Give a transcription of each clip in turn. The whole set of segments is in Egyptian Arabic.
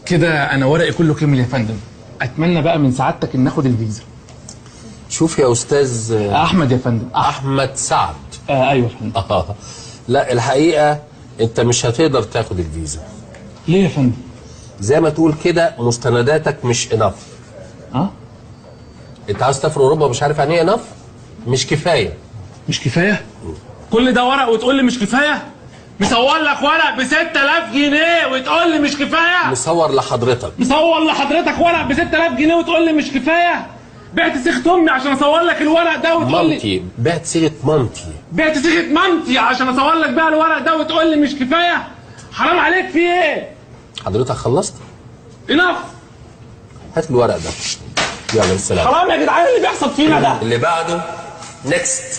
كده انا ورقي كله كامل يا فندم اتمنى بقى من سعادتك ان ناخد الفيزا شوف يا استاذ آه، احمد يا فندم أح... احمد سعد آه ايوه يا فندم آه. لا الحقيقه انت مش هتقدر تاخد الفيزا ليه يا فندم زي ما تقول كده مستنداتك مش انف اه انت عاوز تسافر اوروبا مش عارف يعني ايه انف مش كفايه مش كفايه كل ده ورق وتقول لي مش كفايه مصور لك ورق ب 6000 جنيه وتقول لي مش كفايه مصور لحضرتك مصور لحضرتك ورق ب 6000 جنيه وتقول لي مش كفايه بعت صيغه امي عشان اصور لك الورق ده وتقول لي مامتي بعت صيغه مامتي بعت صيغه مامتي عشان اصور لك بقى الورق ده وتقول لي مش كفايه حرام عليك في ايه حضرتك خلصت انف هات الورق ده يلا بالسلامه حرام يا جدعان اللي بيحصل فينا ده اللي بعده نيكست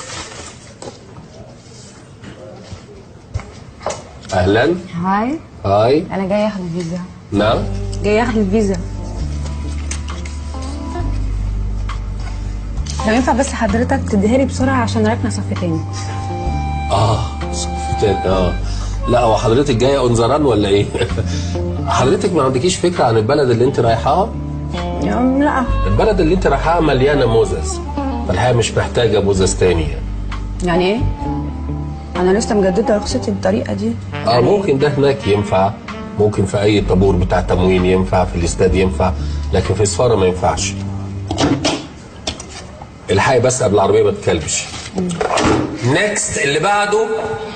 اهلا هاي هاي انا جاي اخد الفيزا نعم جاي اخد الفيزا لو ينفع بس حضرتك تديها لي بسرعه عشان راكنه صف تاني اه صفتين اه لا هو حضرتك جايه اونزران ولا ايه حضرتك ما عندكيش فكره عن البلد اللي انت رايحاها يا- لا البلد اللي انت رايحاها مليانه موزز فالحقيقه مش محتاجه موزز تاني يعني ايه انا لسه مجدده رخصتي بالطريقه دي اه ممكن ده هناك ينفع ممكن في اي طابور بتاع تموين ينفع في الاستاد ينفع لكن في السفاره ما ينفعش الحقي بس قبل العربيه ما تكلبش نيكست اللي بعده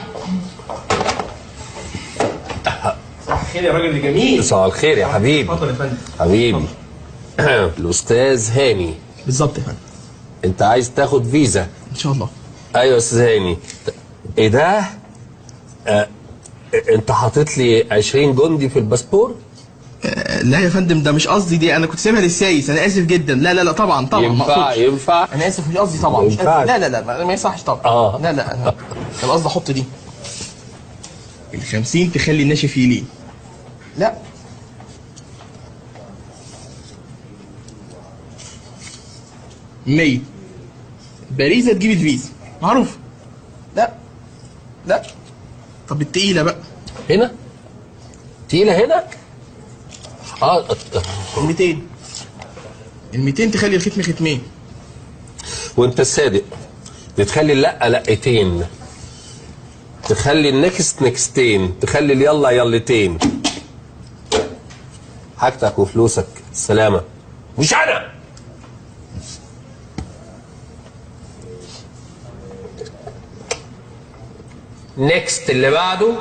خير يا راجل جميل صباح الخير يا حبيبي اتفضل يا فندم حبيبي الاستاذ هاني بالظبط يا فندم انت عايز تاخد فيزا ان شاء الله ايوه يا استاذ هاني ايه ده آه انت حاطط لي 20 جندي في الباسبور آه، لا يا فندم ده مش قصدي دي انا كنت سايبها للسايس انا اسف جدا لا لا لا طبعا طبعا ما ينفع أقصدش. ينفع انا اسف مش قصدي طبعا ما مش قصدي. ينفعش. لا لا لا ما- ما يصحش طبعا آه. لا لا أنا كان قصدي احط دي ال 50 تخلي الناشف يلين لا مية باريزة تجيب الفيزا معروف لا لا طب التقيلة بقى هنا تقيله هنا اه ال 200 ال 200 تخلي الختم ختمين وانت الصادق تخلي اللا لقتين تخلي النكست نكستين تخلي اليلا يلتين حاجتك وفلوسك السلامة مش أنا نكست اللي بعده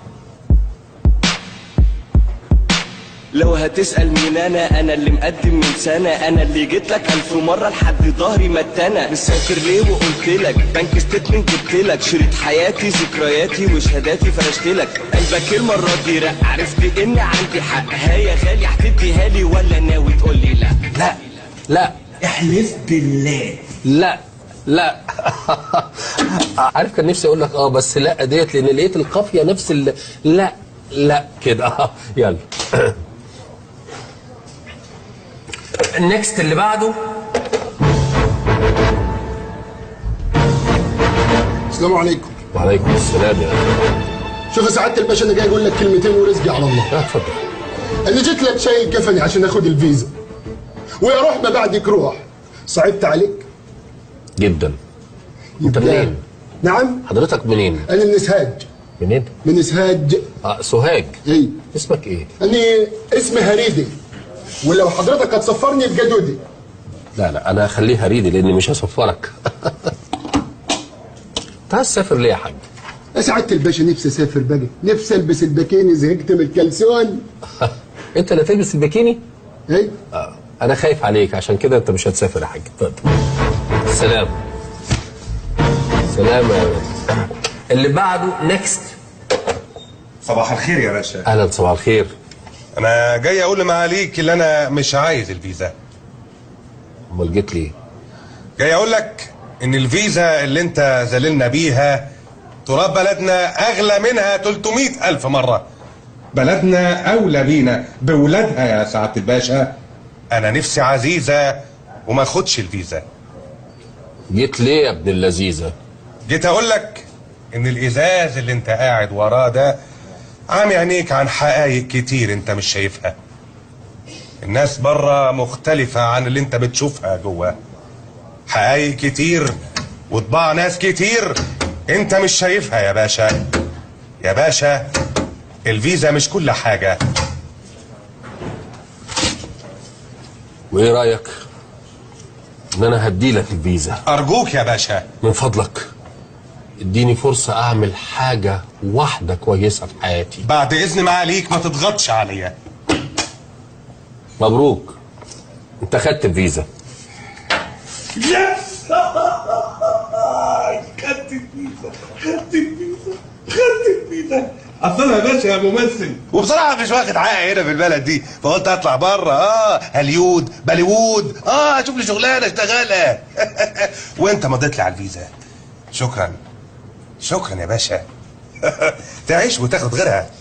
لو هتسأل مين انا انا اللي مقدم من سنة انا اللي جيت لك الف مرة لحد ظهري متنا مش فاكر ليه وقلت لك بنك ستيتمنت جبت لك شريط حياتي ذكرياتي وشهاداتي فرشت لك قلبك المرة دي رق عرفت ان عندي حق ها يا غالي هتديها لي ولا ناوي تقول لي لا لا لا احلف بالله لا لا عارف كان نفسي اقول لك اه بس لا ديت لان لقيت القافيه نفس ال... لا لا كده اه يلا النكست اللي بعده السلام عليكم وعليكم السلام يا شوف يا سعاده الباشا انا جاي اقول لك كلمتين ورزقي على الله اتفضل انا جيت لك شايل كفني عشان اخد الفيزا ويا روح ما بعدك روح صعبت عليك جدا انت يبقى- منين؟ نعم حضرتك منين؟ انا من اسهاج منين؟ من اسهاج اه سوهاج اي اسمك ايه؟ اني اسمي هريدي ولو حضرتك هتسفرني يبقى دودي لا لا انا هخليه هريدي لاني مش هسفرك انت عايز تسافر ليه يا حاج؟ يا سعاده الباشا نفسي اسافر بقى نفسي البس البكيني زهقت من الكلسون انت اللي تلبس البكيني؟ اي آه. انا خايف عليك عشان كده انت مش هتسافر يا حاج اتفضل سلام سلام يا ولد. اللي بعده نكست صباح الخير يا باشا اهلا صباح الخير انا جاي اقول لمعاليك اللي انا مش عايز الفيزا امال جيت ليه؟ جاي اقول لك ان الفيزا اللي انت زللنا بيها تراب بلدنا اغلى منها 300 الف مرة بلدنا اولى بينا بولادها يا سعادة الباشا انا نفسي عزيزة وما اخدش الفيزا جيت ليه يا ابن اللذيذه؟ جيت اقول لك ان الازاز اللي انت قاعد وراه ده عامي عينيك عن حقايق كتير انت مش شايفها الناس بره مختلفة عن اللي انت بتشوفها جوه حقايق كتير وطباع ناس كتير انت مش شايفها يا باشا يا باشا الفيزا مش كل حاجة وايه رايك ان انا هديلك الفيزا ارجوك يا باشا من فضلك اديني فرصه اعمل حاجه واحده كويسه في حياتي بعد اذن معاليك ما تضغطش عليا مبروك انت خدت الفيزا يس خدت الفيزا خدت الفيزا خدت الفيزا اصل انا يا باشا يا ممثل وبصراحه مش واخد حقي هنا في البلد دي فقلت اطلع بره اه هوليود بوليوود اه اشوف لي شغلانه اشتغلها وانت مضيت لي على الفيزا شكرا شكرا يا باشا تعيش وتاخد غيرها